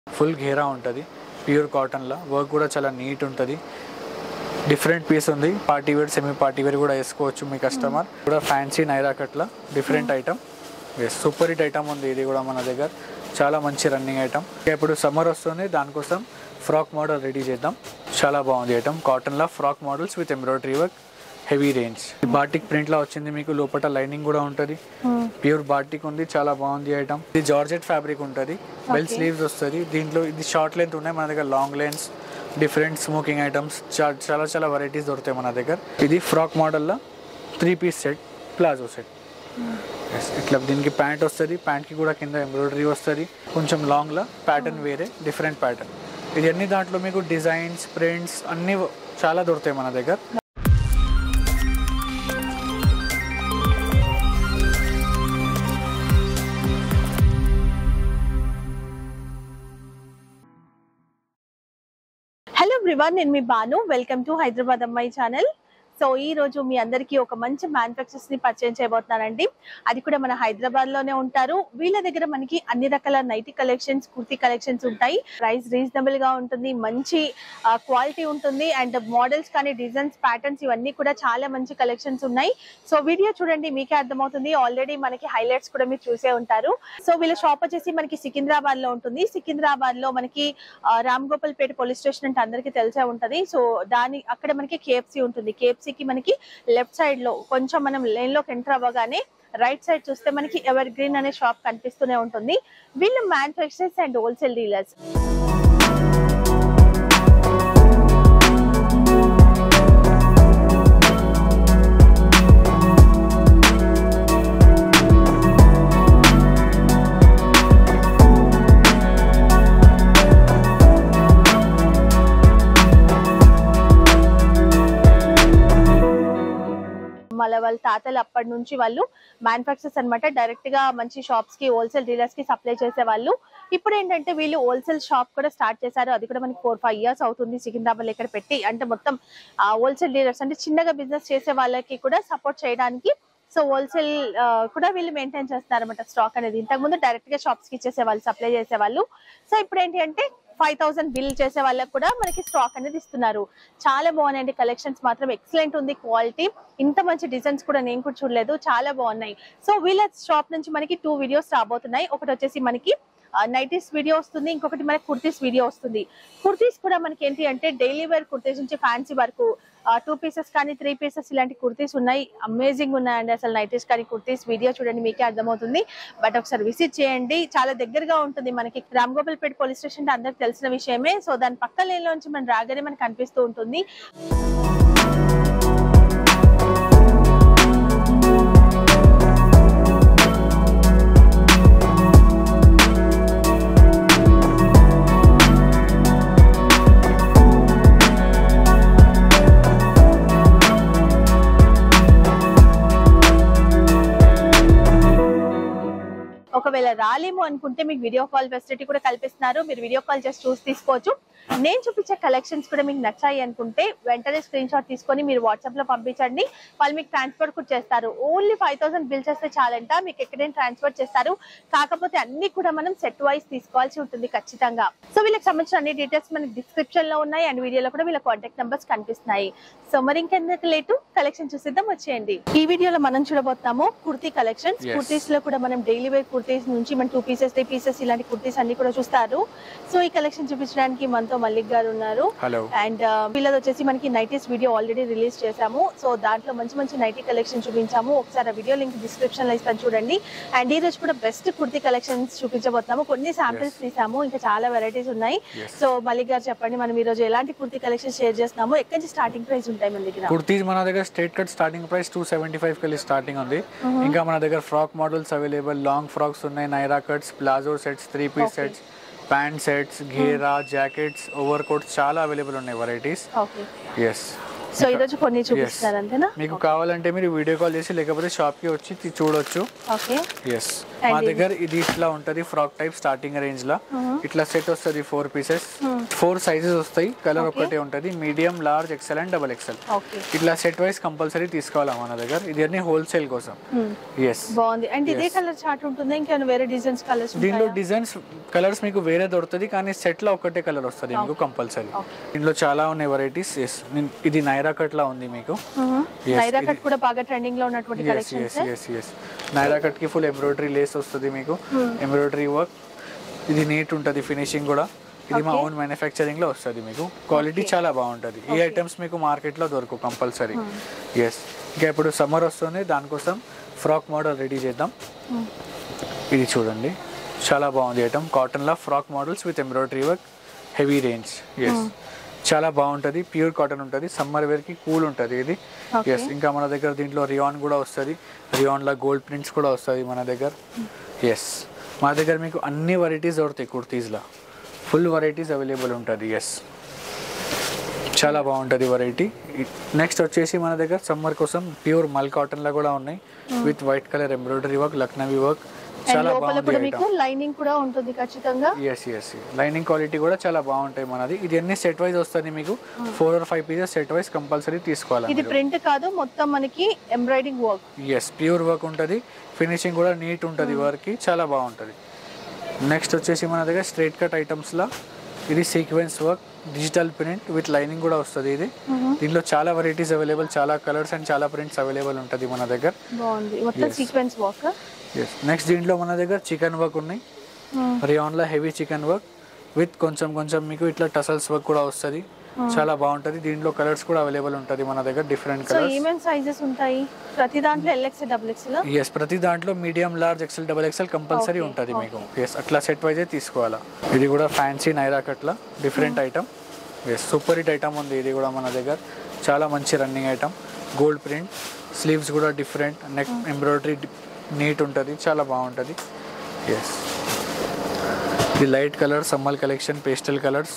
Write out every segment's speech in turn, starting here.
Full ఘేరా ఉంటుంది pure కాటన్లో work కూడా చాలా నీట్ ఉంటుంది డిఫరెంట్ పీస్ ఉంది party wear semi party wear కూడా వేసుకోవచ్చు మీ కస్టమర్ కూడా ఫ్యాన్సీ నైరా కట్ల different item yes super hit item ఉంది ఇది కూడా మన దగ్గర చాలా మంచి రన్నింగ్ ఐటమ్ ఇప్పుడు సమ్మర్ వస్తుంది దానికోసం ఫ్రాక్ మోడల్ రెడీ చేద్దాం చాలా బాగుంది ఐటమ్ కాటన్లో frock models with embroidery work heavy range batik ప్రింట్లో వచ్చింది మీకు లోపల లైనింగ్ కూడా ఉంటుంది ప్యూర్ బాటిక్ ఉంది చాలా బాగుంది ఐటమ్ ఇది జార్జెట్ ఫ్యాబ్రిక్ ఉంటుంది బెల్ స్లీవ్స్ వస్తుంది దీంట్లో ఇది షార్ట్ లెంత్ ఉన్నాయి మన దగ్గర long lens different smocking items చాలా చాలా వెరైటీస్ దొరుకుతాయి మన దగ్గర ఇది ఫ్రాక్ మోడల్లో three piece set palazzo set ఇట్లా దీనికి ప్యాంట్ వస్తుంది ప్యాంట్కి కూడా కింద ఎంబ్రాయిడరీ వస్తుంది కొంచెం లాంగ్లో ప్యాటర్న్ వేరే డిఫరెంట్ ప్యాటర్న్ ఇది అన్ని దాంట్లో మీకు డిజైన్స్ ప్రింట్స్ అన్నీ చాలా దొరుకుతాయి మన దగ్గర హలో ఎవ్రీవన్ నేను మీ బాను వెల్కమ్ టు హైదరాబాద్ అమ్మాయి ఛానల్ సో ఈ రోజు మీ అందరికీ ఒక మంచి మ్యానుఫ్యాక్చర్స్ ని పరిచయం చేయబోతున్నానండి అది కూడా మన హైదరాబాద్ లోనే ఉంటారు వీళ్ళ దగ్గర మనకి అన్ని రకాల నైటీ కలెక్షన్స్ కుర్తీ కలెక్షన్స్ ఉంటాయి ప్రైస్ రీజనబుల్ గా ఉంటుంది మంచి క్వాలిటీ ఉంటుంది అండ్ మోడల్స్ కానీ డిజైన్స్ ప్యాటర్న్స్ ఇవన్నీ కూడా చాలా మంచి కలెక్షన్స్ ఉన్నాయి సో వీడియో చూడండి మీకే అర్థమవుతుంది ఆల్రెడీ మనకి హైలైట్స్ కూడా మీరు చూసే ఉంటారు సో వీళ్ళ షాప్ వచ్చేసి మనకి సికింద్రాబాద్ లో ఉంటుంది సికింద్రాబాద్ లో మనకి ఆ, రామ్ గోపాల్ పేట పోలీస్ స్టేషన్ అంటే అందరికీ తెలిసే ఉంటది సో దాని అక్కడ మనకి కేఎఫ్సి ఉంటుంది కేఎఫ్సి కి మనకి లెఫ్ట్ సైడ్ లో కొంచెం మనం లైన్ లోకి ఎంటర్ అవ్వగానే రైట్ సైడ్ చూస్తే మనకి ఎవర్ గ్రీన్ అనే షాప్ కనిపిస్తూనే ఉంటుంది వీళ్ళు మ్యానుఫ్యాక్చరర్స్ అండ్ హోల్సేల్ డీలర్స్ మళ్ళీ వాళ్ళ తాతలు అప్పటి నుంచి వాళ్ళు మ్యానుఫ్యాక్చర్స్ అన్నమాట డైరెక్ట్ గా మంచి షాప్స్ కి హోల్సేల్ డీలర్స్ కి సప్లై చేసే వాళ్ళు ఇప్పుడు ఏంటంటే వీళ్ళు హోల్సేల్ షాప్ కూడా స్టార్ట్ చేశారు అది కూడా మనకి ఫోర్ ఫైవ్ ఇయర్స్ అవుతుంది సికింద్రాబాద్ లో ఇక్కడ పెట్టి అంటే మొత్తం హోల్సేల్ డీలర్స్ అంటే చిన్నగా బిజినెస్ చేసే వాళ్ళకి కూడా సపోర్ట్ చేయడానికి సో హోల్సేల్ కూడా వీళ్ళు మెయింటైన్ చేస్తారు అనమాట స్టాక్ అనేది ఇంతకు ముందు డైరెక్ట్ గా షాప్స్ కి ఇచ్చేసే వాళ్ళు సప్లై చేసే వాళ్ళు సో ఇప్పుడు ఏంటి అంటే ఫైవ్ థౌసండ్ బిల్ చేసే వాళ్ళకి కూడా మనకి స్టాక్ అనేది ఇస్తున్నారు చాలా బాగున్నాయండి కలెక్షన్స్ మాత్రం ఎక్సలెంట్ ఉంది క్వాలిటీ ఇంత మంచి డిజైన్స్ కూడా నేను కూడా చూడలేదు చాలా బాగున్నాయి సో వీళ్ళ షాప్ నుంచి మనకి టూ వీడియోస్ రాబోతున్నాయి ఒకటి వచ్చేసి మనకి నైటీస్ వీడియో వస్తుంది ఇంకొకటి మనకి కుర్తీస్ వీడియో వస్తుంది కుర్తీస్ కూడా మనకి ఏంటి అంటే డైలీ వేర్ కుర్తీస్ నుంచి ఫ్యాన్సీ వరకు టూ పీసెస్ కానీ త్రీ పీసెస్ ఇలాంటి కుర్తీస్ ఉన్నాయి అమేజింగ్ ఉన్నాయండి అసలు నైటీస్ కానీ కుర్తీస్ వీడియో చూడండి మీకే అర్థమవుతుంది బట్ ఒకసారి విజిట్ చేయండి చాలా దగ్గరగా ఉంటుంది మనకి రామ్ గోపాల్పేట పోలీస్ స్టేషన్ అంటే అందరికి తెలిసిన విషయమే సో దాని పక్క లేన్ నుంచి మనం రాగానే మనకి కనిపిస్తూ ఉంటుంది ఒకవేళ రాలేము అనుకుంటే మీకు వీడియో కాల్ ఫెసిలిటీ కూడా కల్పిస్తున్నారు మీరు వీడియో కాల్ చేసి చూసి తీసుకోవచ్చు నేను చూపించే కలెక్షన్స్ కూడా మీకు నచ్చాయి అనుకుంటే వెంటనే స్క్రీన్ షాట్ తీసుకొని మీరు వాట్సాప్ లో పంపించండి వాళ్ళు మీకు ట్రాన్స్ఫర్ కూడా చేస్తారు ఓన్లీ ఫైవ్ థౌసండ్ బిల్ చేస్తే చాలంట మీకు ఎక్కడైనా ట్రాన్స్ఫర్ చేస్తారు కాకపోతే అన్ని కూడా మనం సెట్ వైస్ తీసుకోవాల్సి ఉంటుంది ఖచ్చితంగా సో వీళ్ళకి సంబంధించిన అన్ని డీటెయిల్స్ మనకి డిస్క్రిప్షన్ లో ఉన్నాయి అండ్ వీడియోలో కూడా వీళ్ళ కాంటాక్ట్ నెంబర్స్ కనిపిస్తున్నాయి సో మరి ఇంకెందుకు లేటు కలెక్షన్ చూసిద్దాం వచ్చేయండి ఈ వీడియోలో మనం చూడబోతున్నాము కుర్తీ కలెక్షన్స్ Yes. కుర్తీస్ లో కూడా మనం డైలీ వేర్ కుర్తీస్ నుంచి మన టూ పీసెస్ త్రీ పీసెస్ ఇలాంటి కుర్తీస్ అన్ని కూడా చూస్తారు సో ఈ కలెక్షన్ చూపించడానికి మనతో మల్లిక్ గారు ఉన్నారు హలో అండ్ వీళ్ళది వచ్చేసి మనకి నైటీస్ వీడియో ఆల్రెడీ రిలీజ్ చేశాము సో దాంట్లో మంచి మంచి నైటీ కలెక్షన్ చూపించాము ఒకసారి ఆ వీడియో లింక్ డిస్క్రిప్షన్ లో ఇస్తాను చూడండి అండ్ ఈ రోజు కూడా బెస్ట్ కుర్తీ కలెక్షన్స్ చూపించబోతున్నాము కొన్ని శాంపిల్స్ తీసాము ఇంకా చాలా వెరైటీస్ ఉన్నాయి Yes. సో మల్లిక్ గారు చెప్పండి మనం ఈ రోజు ఎలాంటి కుర్తీ కలెక్షన్ షేర్ చేస్తున్నాము ఎక్కడి నుంచి స్టార్టింగ్ ప్రైస్ ఉంటాయి మన దగ్గర కుర్తీస్ మన దగ్గర straight cut starting price two seventy five కెళ్ళి స్టార్టింగ్ ఉంది ఇంకా మన దగ్గర frock models available long frocks ఉన్నాయి Naira cuts palazzo sets three piece Okay. Sets pant sets ఘేరా జాకెట్స్ ఓవర్ కోట్స్ చాలా అవైలబుల్ ఉన్నాయి వెరైటీస్ ఓకే ఎస్ సో ఈ రోజు కొన్ని చూపిస్తున్నారు అంతేనా మీకు కావాలంటే మీరు వీడియో కాల్ చేసి లేకపోతే షాప్కి వచ్చి తీ- చూడొచ్చు ఓకే ఎస్ మా ఇది? దగ్గర ఇది ఇట్లా ఉంటది ఫ్రాక్ టైప్ స్టార్టింగ్ రేంజ్ లా Mhm. ఇట్లా సెట్ వస్తుంది four pieces Hmm. Four sizes వస్తాయి కలర్ Okay. ఒకటే ఉంటది medium large XL and double XL okay ఇట్లా సెట్ వైస్ కంపల్సరీ తీసుకోవాలా మన దగ్గర ఇది అన్ని హోల్సేల్ కోసం ఎస్ బాగుంది అండ్ ఇదే Yes. కలర్ చార్ట్ ఉంటుందా ఇంకేమైనా వేరే డిజైన్స్ కలర్స్ దీనిలో డిజైన్స్ కలర్స్ మీకు వేరే దొరుకుతుంది కానీ సెట్ లో ఒకటే కలర్ వస్తుంది మీకు కంపల్సరీ Okay. దీనిలో చాలా ఉన్నాయి వెరైటీస్ ఎస్ ఇది నైరా కట్ లా ఉంది మీకు Yes, నైరా కట్ ఇది- కూడా బాగా ట్రెండింగ్ లో ఉన్నటువంటి yes collections yes yes yes Naira cut కి ఫుల్ ఎంబ్రాయిడరీ లేస్ వస్తుంది మీకు ఎంబ్రాయిడరీ వర్క్ ఇది నీట్ ఉంటుంది ఫినిషింగ్ కూడా ఇది మా Okay. ఓన్ మ్యానుఫ్యాక్చరింగ్ లో వస్తుంది మీకు క్వాలిటీ చాలా బాగుంటుంది ఈ ఐటమ్స్ మీకు మార్కెట్ లో దొరకవు కంపల్సరీ ఎస్ ఇంకా ఇప్పుడు సమ్మర్ వస్తుంది దానికోసం ఫ్రాక్ మోడల్ రెడీ చేద్దాం ఇది చూడండి చాలా బాగుంది ఐటమ్ కాటన్ లో frock models with embroidery work heavy range yes చాలా బాగుంటుంది ప్యూర్ కాటన్ ఉంటుంది సమ్మర్ వేర్ కి కూల్ ఉంటుంది ఇది Okay. ఎస్ ఇంకా మన దగ్గర దీంట్లో రియాన్ కూడా వస్తుంది రియాన్ లో గోల్డ్ ప్రింట్స్ కూడా వస్తుంది మన దగ్గర ఎస్ మా దగ్గర మీకు అన్ని వెరైటీస్ దొరుకుతాయి కుర్తీస్లో ఫుల్ వెరైటీస్ అవైలబుల్ ఉంటుంది ఎస్ చాలా బాగుంటుంది వెరైటీ నెక్స్ట్ వచ్చేసి మన దగ్గర సమ్మర్ కోసం ప్యూర్ మల్ కాటన్ లో కూడా ఉన్నాయి with white colour embroidery work Lucknowi work and చాలా లోపల బాగుంది కూడా మీకు ఐటమ్ లైనింగ్ కూడా ఉంటుంది ఖచ్చితంగా ఎస్ ఎస్ లైనింగ్ క్వాలిటీ కూడా చాలా బాగుంటాయి మనది ఇది అన్ని సెట్ వైజ్ వస్తుంది మీకు four or five pieces set wise compulsory తీసుకోవాలి ఇది ప్రింట్ కాదు మొత్తం మనకి embroidering work yes pure work ఉంటుంది ఫినిషింగ్ కూడా నీట్ ఉంటుంది వర్క్కి చాలా బాగుంటుంది నెక్స్ట్ వచ్చేసి మన దగ్గర స్ట్రైట్ కట్ ఐటమ్స్లో ఇది sequence work digital print with lining కూడా వస్తుంది ఇది దీంట్లో చాలా వెరైటీస్ అవైలబుల్ చాలా కలర్స్ అండ్ చాలా ప్రింట్స్ అవైలబుల్ ఉంటుంది మన దగ్గర బాగుంది మొత్తం Yes. Sequence work yes next దీంట్లో మన దగ్గర చికెన్ వర్క్ ఉన్నాయి రియాన్లో హెవీ చికెన్ వర్క్ విత్ కొంచెం కొంచెం మీకు ఇట్లా టసల్స్ వర్క్ కూడా వస్తుంది చాలా బాగుంటుంది దీంట్లో కలర్స్ కూడా అవైలబుల్ ఉంటుంది మన దగ్గర డిఫరెంట్ సో కలర్స్ ఏమేమి సైజెస్ ఉంటాయి ప్రతి దాంట్లో ఎల్ఎక్స్ డబుల్ ఎక్స్ ఎస్ ప్రతి దాంట్లో medium large XL double XL compulsory Okay, ఉంటుంది మీకు ఎస్ అట్లా సెట్ వైజే తీసుకోవాలా ఇది కూడా ఫ్యాన్సీ నైరా కట్ల different item yes super hit item ఉంది ఇది కూడా మన దగ్గర చాలా మంచి running item gold print sleeves కూడా డిఫరెంట్ నెక్ ఎంబ్రాయిడరీ నీట్ ఉంటుంది చాలా బాగుంటుంది ఎస్ ఇది light colour summer collection pastel colours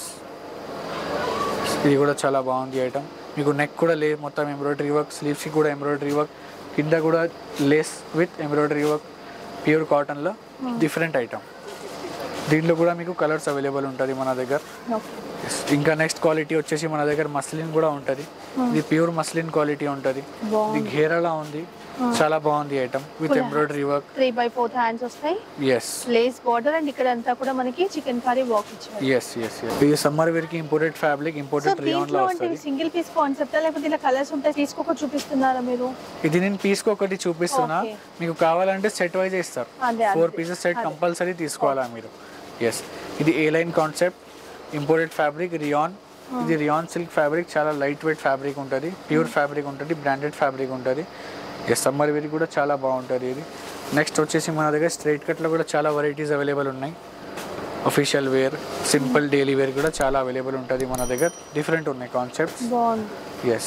ఇది కూడా చాలా బాగుంది ఐటమ్ మీకు నెక్ కూడా లే మొత్తం ఎంబ్రాయిడరీ వర్క్ స్లీవ్స్కి కూడా ఎంబ్రాయిడరీ వర్క్ కింద కూడా lace with embroidery work pure కాటన్లో డిఫరెంట్ ఐటమ్ దీంట్లో కూడా మీకు కలర్స్ అవైలబుల్ ఉంటుంది మన దగ్గర Yes. ఇంకా నెక్స్ట్ క్వాలిటీ వచ్చేసి మన దగ్గర మస్లిన్ కూడా ఉంటుంది ఇది ప్యూర్ మస్లిన్ క్వాలిటీ ఉంటుంది ఇది బాగుంది ఘేరాలా ఉంది చాలా బాగుంది item with Full embroidery work three by fourth hands వస్తాయి ఎస్ లేస్ బార్డర్ అండ్ ఇక్కడ అంతా కూడా మనకి చికెన్ కర్రీ వర్క్ ఇచ్చారు ఎస్ ఎస్ ఇది సమ్మర్ వేర్ కి imported fabric so imported rayon దీంట్లో లో అంటే వస్తుంది సింగిల్ పీస్ కాన్సెప్ట్ లేకపోతే ఇలా కలర్స్ ఉంటాయి తీసుకోక చూపిస్తున్నారా మీరు ఇది నేను పీస్ ఒకటి చూపిస్తున్నా Okay. మీకు కావాలంటే సెట్ వైజ్ ఇస్తారు అదే, ఫోర్ అదే. పీసెస్ సెట్ అదే. కంపల్సరీ తీసుకోవాలా మీరు ఎస్ ఇది A line concept imported fabric rayon ఇది రియాన్ సిల్క్ ఫ్యాబ్రిక్ చాలా లైట్ వెయిట్ ఫ్యాబ్రిక్ ఉంటుంది ప్యూర్ ఫ్యాబ్రిక్ ఉంటుంది బ్రాండెడ్ ఫ్యాబ్రిక్ ఉంటుంది ఎస్ సమ్మర్ వేర్ కూడా చాలా బాగుంటుంది ఇది నెక్స్ట్ వచ్చేసి మన దగ్గర స్ట్రైట్ కట్లో కూడా చాలా వెరైటీస్ అవైలబుల్ ఉన్నాయి official wear simple daily wear కూడా చాలా అవైలబుల్ ఉంటుంది మన దగ్గర డిఫరెంట్ ఉన్నాయి కాన్సెప్ట్స్ బాగుంది ఎస్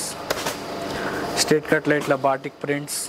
స్ట్రేట్ కట్లో ఇట్లా batik prints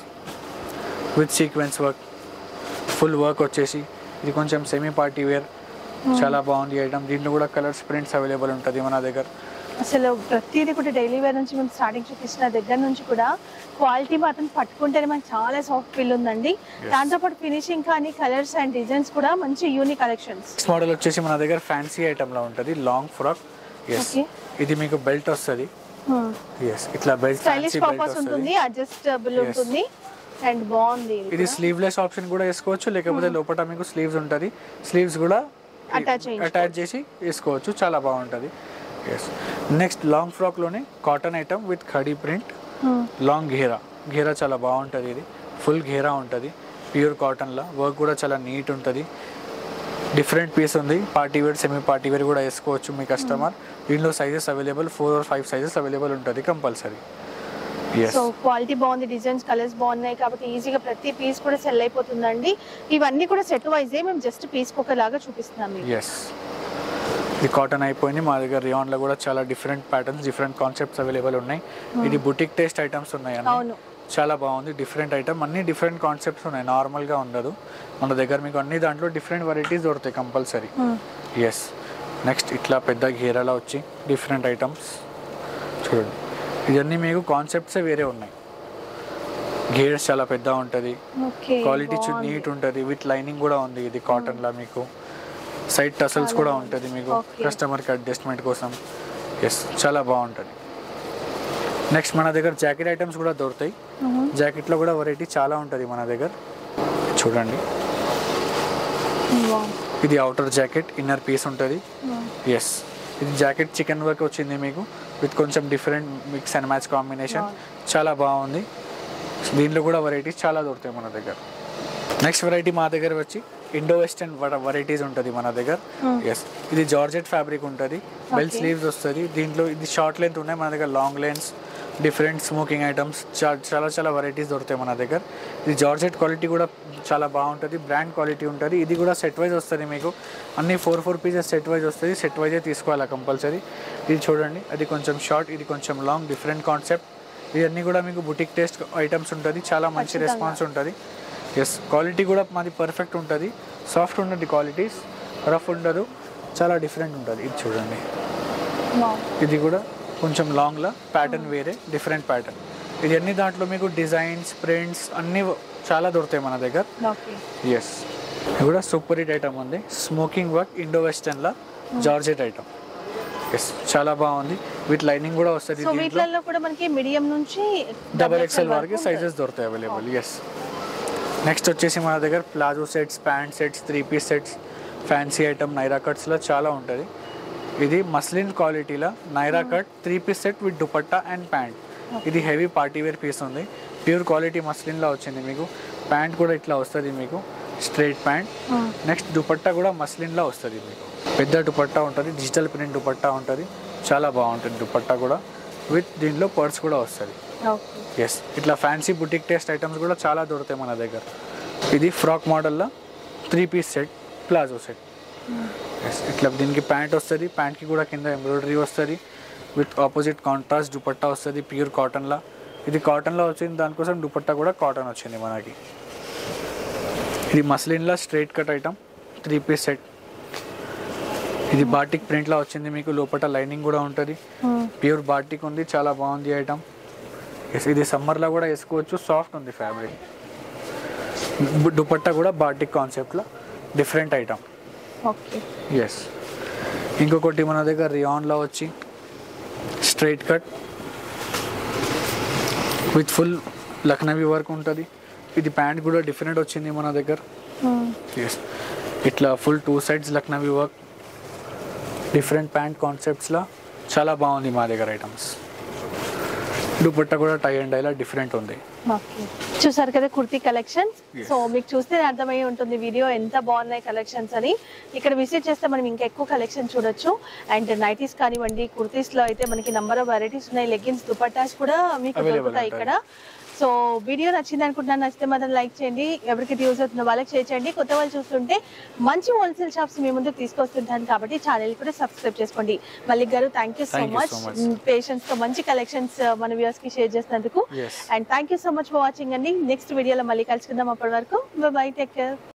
with sequence work full work వచ్చేసి ఇది కొంచెం సెమీ పార్టీ వేర్ చాలా బాగుంది ఐటమ్ దీంట్లో కూడా కలర్స్ ప్రింట్స్ అవైలబుల్ ఉంటుంది మన దగ్గర అసలు ప్రతిదీ కూడా డైలీ వేర్ నుంచి మనం స్టార్టింగ్ చూపించిన దగ్గర నుంచి కూడా క్వాలిటీ మాత్రం పట్టుకుంటేనే మనకి చాలా సాఫ్ట్ ఫీల్ ఉందండి దాంతోపాటు ఫినిషింగ్ కానీ కలర్స్ అండ్ డిజైన్స్ కూడా మంచి యూనిక్ కలెక్షన్స్ నెక్స్ట్ మోడల్ వచ్చేసి మన దగ్గర ఫ్యాన్సీ ఐటమ్లో ఉంటుంది లాంగ్ ఫ్రాక్ ఎస్ Okay. ఇది మీకు బెల్ట్ వస్తుంది ఎస్ ఇట్లా belt stylish fancy belt purpose వస్తుంది ఉంటుంది అడ్జస్టబుల్ Yes. ఉంటుంది అండ్ బాగుంది ఇది స్లీవ్లెస్ ఆప్షన్ కూడా వేసుకోవచ్చు లేకపోతే లోపల మీకు స్లీవ్స్ ఉంటుంది స్లీవ్స్ కూడా Attach చేయించుకోవచ్చు. అటాచ్ చేసి వేసుకోవచ్చు చాలా బాగుంటుంది ఎస్ నెక్స్ట్ లాంగ్ ఫ్రాక్లోనే cotton item with khadi print long ఘేరా ఘేరా చాలా బాగుంటుంది ఇది ఫుల్ ఘేరా ఉంటుంది ప్యూర్ కాటన్లో వర్క్ కూడా చాలా నీట్ ఉంటుంది డిఫరెంట్ పీస్ ఉంది party wear semi party wear కూడా వేసుకోవచ్చు మీ కస్టమర్ దీనిలో sizes available four or five sizes available ఉంటుంది కంపల్సరీ ఎస్ సో క్వాలిటీ బాగుంది డిజైన్స్ కలర్స్ బాగున్నాయి కాబట్టి ఈజీగా ప్రతి పీస్ కూడా సెల్ అయిపోతుందండి ఇవన్నీ కూడా సెట్ వైజే మేము జస్ట్ పీస్ లాగా చూపిస్తున్నాం మీకు ఎస్ ఇది కాటన్ అయిపోయింది మా దగ్గర రియాన్లో కూడా చాలా different patterns different concepts available ఉన్నాయి ఇది బుటిక్ టేస్ట్ ఐటమ్స్ ఉన్నాయి అన్ని అవును చాలా బాగుంది డిఫరెంట్ ఐటమ్ అన్ని డిఫరెంట్ కాన్సెప్ట్స్ ఉన్నాయి నార్మల్గా ఉండదు మన దగ్గర మీకు అన్ని దాంట్లో డిఫరెంట్ వెరైటీస్ దొరుకుతాయి కంపల్సరీ ఎస్ నెక్స్ట్ ఇట్లా పెద్ద ఘేరాలో వచ్చి డిఫరెంట్ ఐటమ్స్ చూడండి ఇవన్నీ మీకు కాన్సెప్ట్సే వేరే ఉన్నాయి గేర్స్ చాలా పెద్ద ఉంటుంది ఓకే క్వాలిటీ నీట్ ఉంటుంది విత్ లైనింగ్ కూడా ఉంది ఇది కాటన్ లా మీకు సైడ్ టసల్స్ కూడా ఉంటుంది మీకు Okay. కస్టమర్ కి అడ్జస్ట్మెంట్ కోసం ఎస్ చాలా బాగుంటుంది నెక్స్ట్ మన దగ్గర జాకెట్ ఐటమ్స్ కూడా దొరుకుతాయి జాకెట్లో కూడా వెరైటీ చాలా ఉంటుంది మన దగ్గర చూడండి ఇది అవుటర్ జాకెట్ ఇన్నర్ పీస్ ఉంటుంది ఎస్ ఇది జాకెట్ చికెన్ వర్క్ వచ్చింది మీకు విత్ కొంచెం different mix and match combination చాలా బాగుంది దీంట్లో కూడా వెరైటీస్ చాలా దొరుకుతాయి మన దగ్గర నెక్స్ట్ వెరైటీ మా దగ్గర వచ్చి ఇండో వెస్టర్న్ వెరైటీస్ ఉంటుంది మన దగ్గర ఎస్ ఇది జార్జెట్ ఫ్యాబ్రిక్ ఉంటుంది బెల్ స్లీవ్స్ వస్తుంది దీంట్లో ఇది షార్ట్ లెంత్ ఉన్నాయి మన దగ్గర long lens different smocking items చాలా చాలా వెరైటీస్ దొరుకుతాయి మన దగ్గర ఇది జార్జెట్ క్వాలిటీ కూడా చాలా బాగుంటుంది బ్రాండ్ క్వాలిటీ ఉంటుంది ఇది కూడా సెట్ వైజ్ వస్తుంది మీకు అన్ని four four pieces set wise వస్తుంది సెట్ వైజే తీసుకోవాలి కంపల్సరీ ఇది చూడండి అది కొంచెం షార్ట్ ఇది కొంచెం లాంగ్ డిఫరెంట్ కాన్సెప్ట్ ఇవన్నీ కూడా మీకు బుటిక్ టేస్ట్ ఐటమ్స్ ఉంటుంది చాలా మంచి ఖచ్చితంగా. రెస్పాన్స్ ఉంటుంది ఎస్ క్వాలిటీ కూడా మాది పర్ఫెక్ట్ ఉంటుంది సాఫ్ట్ ఉంటుంది క్వాలిటీస్ రఫ్ ఉండదు చాలా డిఫరెంట్ ఉంటుంది ఇది చూడండి ఇది కూడా కొంచెం లాంగ్లో ప్యాటర్న్ వేరే డిఫరెంట్ ప్యాటర్న్ ఇది అన్ని దాంట్లో మీకు డిజైన్స్ ప్రింట్స్ అన్నీ చాలా దొరుకుతాయి మన దగ్గర ఓకే ఎస్ ఇది కూడా సూపర్ హిట్ ఐటమ్ ఉంది స్మోకింగ్ వర్క్ ఇండో వెస్టర్న్లో జార్జెట్ ఐటమ్ ఎస్ చాలా బాగుంది విత్ లైనింగ్ కూడా వస్తుంది సో దీంట్లో వీటిలలో కూడా మనకి మీడియం నుంచి డబల్ ఎక్స్ఎల్ వరకు సైజెస్ దొరుకుతాయి అవైలబుల్ ఎస్ నెక్స్ట్ వచ్చేసి మన దగ్గర palazzo sets pant sets three piece sets fancy item Naira కట్స్లో చాలా ఉంటుంది ఇది మస్లిన్ క్వాలిటీలో Naira cut three piece set with dupatta and pant ఇది హెవీ పార్టీ వేర్ పీస్ ఉంది ప్యూర్ క్వాలిటీ మస్లిన్లో వచ్చింది మీకు ప్యాంట్ కూడా ఇట్లా వస్తుంది మీకు స్ట్రైట్ ప్యాంట్ నెక్స్ట్ దుపట్టా కూడా మస్లిన్లో వస్తుంది మీకు పెద్ద దుపట్టా ఉంటుంది డిజిటల్ ప్రింట్ దుపట్టా ఉంటుంది చాలా బాగుంటుంది దుపట్టా కూడా విత్ దీంట్లో పర్స్ కూడా వస్తుంది ఓకే ఎస్ ఇట్లా ఫ్యాన్సీ బుటిక్ టేస్ట్ ఐటమ్స్ కూడా చాలా దొరుకుతాయి మన దగ్గర ఇది ఫ్రాక్ మోడల్లో three piece set palazzo set yes ఇట్లా దీనికి ప్యాంట్ వస్తుంది ప్యాంట్కి కూడా కింద ఎంబ్రాయిడరీ వస్తుంది విత్ ఆపోజిట్ కాంట్రాస్ట్ దుపట్టా వస్తుంది ప్యూర్ కాటన్లా ఇది కాటన్లో వచ్చింది దానికోసం దుపట్టా కూడా కాటన్ వచ్చింది మనకి ఇది మస్లిన్లా straight cut item three piece set ఇది బాటిక్ ప్రింట్లో వచ్చింది మీకు లోపల లైనింగ్ కూడా ఉంటుంది ప్యూర్ బాటిక్ ఉంది చాలా బాగుంది ఐటమ్ ఎస్ ఇది సమ్మర్లో కూడా వేసుకోవచ్చు సాఫ్ట్ ఉంది ఫ్యాబ్రిక్ దుపట్టా కూడా బాటిక్ కాన్సెప్ట్లో డిఫరెంట్ ఐటమ్ ఓకే ఎస్ ఇంకొకటి మన దగ్గర రియాన్లో వచ్చి straight cut with full Lucknowi work ఉంటుంది ఇది ప్యాంట్ కూడా డిఫరెంట్ వచ్చింది మన దగ్గర ఎస్ ఇట్లా full two sides Lucknowi work different pant కాన్సెప్ట్స్లో చాలా బాగుంది మా దగ్గర ఐటమ్స్ దుపట్టా కూడా టై అండ్ డైలా డిఫరెంట్ ఉంది ఓకే చూసారు కదా కుర్తీ కలెక్షన్స్ Yes. సో మీకు చూస్తే అర్థమై ఉంటుంది వీడియో ఎంత బాగున్నాయి కలెక్షన్స్ అని ఇక్కడ విజిట్ చేస్తే మనం ఇంకా ఎక్కువ కలెక్షన్ చూడొచ్చు అండ్ నైటీస్ కానివ్వండి కుర్తీస్ లో అయితే మనకి నంబర్ ఆఫ్ వెరైటీస్ ఉన్నాయి లెగిన్స్ దుపట్టాస్ కూడా మీకు Available దొరుకుతాయి ఉంటాయి. ఇక్కడ సో వీడియో నచ్చింది అనుకుంటున్నాను నచ్చితే మాత్రం లైక్ చేయండి ఎవరికి యూజ్ అవుతున్న వాళ్ళకి షేర్ చేయండి కొత్త వాళ్ళు చూస్తుంటే మంచి హోల్సేల్ షాప్స్ మీ ముందుకు తీసుకొస్తుంటాను కాబట్టి ఛానల్ కూడా సబ్స్క్రైబ్ చేసుకోండి మల్లిక్ గారు thank you so Thank you much so much. Patience తో మంచి కలెక్షన్స్ మన వ్యూస్ కి షేర్ చేసినందుకు Yes. And thank you so much for watching అండి నెక్స్ట్ వీడియోలో మళ్ళీ కలుసుకుందాం అప్పటి వరకు బై టేక్ కేర్